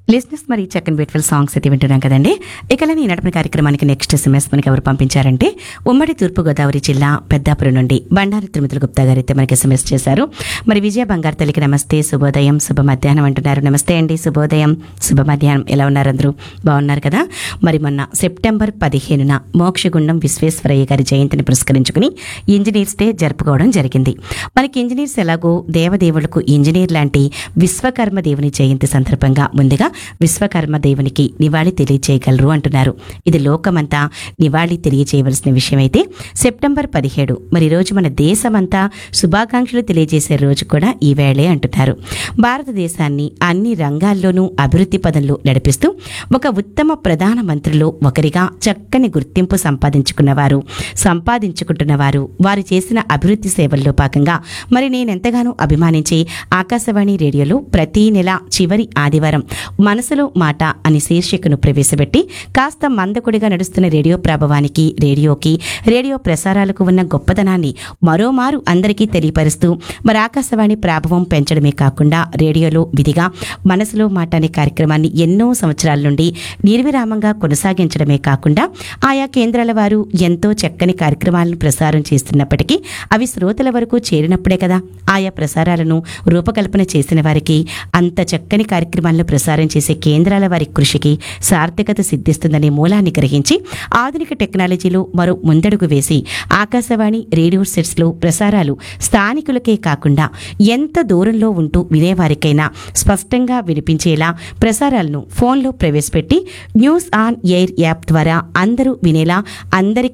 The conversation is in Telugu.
లిస్నెస్ మరి చక్కని బ్యూటిఫుల్ సాంగ్స్ అయితే వింటున్నాం కదండి ఇక ఈ నడపని కార్యక్రమానికి నెక్స్ట్ ఎస్ఎంఎస్ మనకి ఎవరు పంపించారంటే ఉమ్మడి తూర్పుగోదావరి జిల్లా పెద్దాపురం నుండి బండారు తిరుమతుల గుప్తా గారు అయితే మనకి ఎస్ఎంఎస్ చేశారు మరి విజయ బంగారు తల్లికి నమస్తే శుభోదయం శుభ మధ్యాహ్నం అంటున్నారు నమస్తే అండి శుభోదయం శుభ మధ్యాహ్నం ఎలా ఉన్నారు అందరూ బాగున్నారు కదా మరి మొన్న సెప్టెంబర్ పదిహేనున మోక్షగుండం విశ్వేశ్వరయ్య గారి జయంతిని పురస్కరించుకుని ఇంజనీర్స్ డే జరుపుకోవడం జరిగింది మనకి ఇంజనీర్స్ ఎలాగో దేవదేవులకు ఇంజనీర్ లాంటి విశ్వకర్మ దేవుని జయంతి సందర్భంగా ముందుగా విశ్వకర్మ దేవునికి నివాళి తెలియజేయగలరు అంటున్నారు ఇది లోకమంతా నివాళి తెలియజేయవలసిన విషయం అయితే సెప్టెంబర్ పదిహేడు మరి ఈ రోజు మన దేశమంతా శుభాకాంక్షలు తెలియజేసే రోజు కూడా ఈ వేళే అంటున్నారు భారతదేశాన్ని అన్ని రంగాల్లోనూ అభివృద్ధి పదంలో నడిపిస్తూ ఒక ఉత్తమ ప్రధాన మంత్రులు ఒకరిగా చక్కని గుర్తింపు సంపాదించుకున్నవారు సంపాదించుకుంటున్నవారు వారు చేసిన అభివృద్ధి సేవల్లో భాగంగా మరి నేనెంతగానో అభిమానించి ఆకాశవాణి రేడియోలో ప్రతి నెల చివరి ఆదివారం మనసులో మాట అని శీర్షికను ప్రవేశపెట్టి కాస్త మందకొడిగా నడుస్తున్న రేడియో ప్రభావానికి రేడియోకి రేడియో ప్రసారాలకు ఉన్న గొప్పదనాన్ని మరోమారు అందరికీ తెలియపరుస్తూ మరి ఆకాశవాణి ప్రాభవం పెంచడమే కాకుండా రేడియోలో విధిగా మనసులో మాట అనే కార్యక్రమాన్ని ఎన్నో సంవత్సరాల నుండి నిర్విరామంగా కొనసాగించడమే కాకుండా ఆయా కేంద్రాల వారు ఎంతో చక్కని కార్యక్రమాలను ప్రసారం చేస్తున్నప్పటికీ అవి శ్రోతల వరకు చేరినప్పుడే కదా ఆయా ప్రసారాలను రూపకల్పన చేసిన వారికి అంత చక్కని కార్యక్రమాలను ప్రసారం చేసే కేంద్రాల వారి కృషికి సార్థకత సిద్ధిస్తుందనే మూలాన్ని గ్రహించి ఆధునిక టెక్నాలజీలో మరో ముందడుగు వేసి ఆకాశవాణి రేడియో సెట్స్లో ప్రసారాలు స్థానికులకే కాకుండా ఎంత దూరంలో ఉంటూ వినేవారికైనా స్పష్టంగా వినిపించేలా ప్రసారాలను ఫోన్లో ప్రవేశపెట్టి న్యూస్ ఆన్ ఎయిర్ యాప్ ద్వారా అందరూ వినేలా అందరికీ